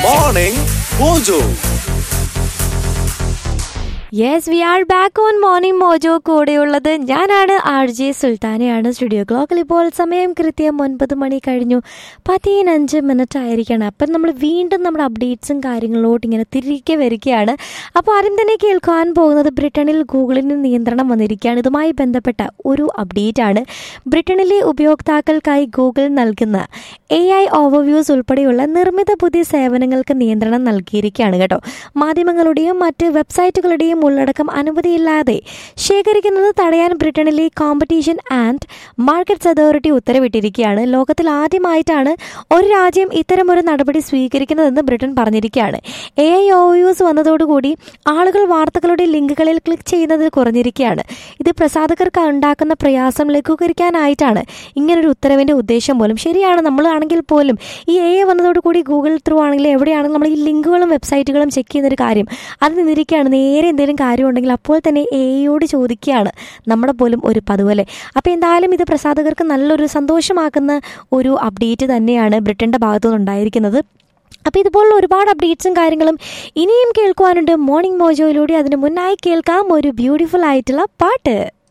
Morning Mojo. Yes we are back on morning Mojo കൂടെയുള്ളത് ഞാനാണ് R J സുൽത്താനയാണ് studio ക്ലോക്കിൽ ഇപ്പോൾ സമയം കൃത്യം ഒൻപത് മണി കഴിഞ്ഞു പതിനഞ്ച് മിനിറ്റ് ആയിരിക്കണം അപ്പം നമ്മൾ വീണ്ടും നമ്മുടെ അപ്ഡേറ്റ്സും കാര്യങ്ങളിലോട്ട് ഇങ്ങനെ തിരികെ വരികയാണ് അപ്പോൾ ആദ്യം തന്നെ കേൾക്കാൻ പോകുന്നത് ബ്രിട്ടനിൽ ഗൂഗിളിന് നിയന്ത്രണം വന്നിരിക്കുകയാണ് ഇതുമായി ബന്ധപ്പെട്ട ഒരു അപ്ഡേറ്റ് ആണ് ബ്രിട്ടനിലെ ഉപയോക്താക്കൾക്കായി ഗൂഗിൾ നൽകുന്ന എ ഐ ഓവർവ്യൂസ് ഉൾപ്പെടെയുള്ള നിർമ്മിത പുതിയ സേവനങ്ങൾക്ക് നിയന്ത്രണം നൽകിയിരിക്കുകയാണ് കേട്ടോ മാധ്യമങ്ങളുടെയും മറ്റ് വെബ്സൈറ്റുകളുടെയും ഉള്ളടക്കം അനുമതിയില്ലാതെ ശേഖരിക്കുന്നത് തടയാൻ ബ്രിട്ടനിലെ കോമ്പറ്റീഷൻ ആൻഡ് മാർക്കറ്റ്സ് അതോറിറ്റി ഉത്തരവിട്ടിരിക്കുകയാണ് ലോകത്തിൽ ആദ്യമായിട്ടാണ് ഒരു രാജ്യം ഇത്തരമൊരു നടപടി സ്വീകരിക്കുന്നതെന്ന് ബ്രിട്ടൻ പറഞ്ഞിരിക്കുകയാണ് എ ഐ ഓയൂസ് വന്നതോടുകൂടി ആളുകൾ വാർത്തകളുടെ ലിങ്കുകളിൽ ക്ലിക്ക് ചെയ്യുന്നത് കുറഞ്ഞിരിക്കുകയാണ് ഇത് പ്രസാധകർക്ക് ഉണ്ടാക്കുന്ന പ്രയാസം ലഘൂകരിക്കാനായിട്ടാണ് ഇങ്ങനൊരു ഉത്തരവിൻ്റെ ഉദ്ദേശം പോലും ശരിയാണ് നമ്മളാണെങ്കിൽ പോലും ഈ എ ഐ വന്നതോടുകൂടി ഗൂഗിൾ ത്രൂ ആണെങ്കിലും എവിടെയാണെങ്കിലും നമ്മൾ ഈ ലിങ്കുകളും വെബ്സൈറ്റുകളും ചെക്ക് ചെയ്യുന്നൊരു കാര്യം അത് നിന്നിരിക്കുകയാണ് നേരെ എന്തെങ്കിലും കാര്യം ഉണ്ടെങ്കിൽ അപ്പോൾ തന്നെ എ ഐയോട് ചോദിക്കുകയാണ് നമ്മുടെ പോലും ഒരു പതുവലെ അപ്പോൾ എന്തായാലും ഇത് പ്രസാധകർക്ക് നല്ലൊരു സന്തോഷമാക്കുന്ന ഒരു അപ്ഡേറ്റ് തന്നെയാണ് ബ്രിട്ടൻ്റെ ഭാഗത്തു നിന്നുണ്ടായിരിക്കുന്നത് അപ്പോൾ ഇതുപോലുള്ള ഒരുപാട് അപ്ഡേറ്റ്സും കാര്യങ്ങളും ഇനിയും കേൾക്കുവാനുണ്ട് മോർണിംഗ് മോജോയിലൂടെ അതിന് മുന്നായി കേൾക്കാം ഒരു ബ്യൂട്ടിഫുൾ ആയിട്ടുള്ള പാട്ട്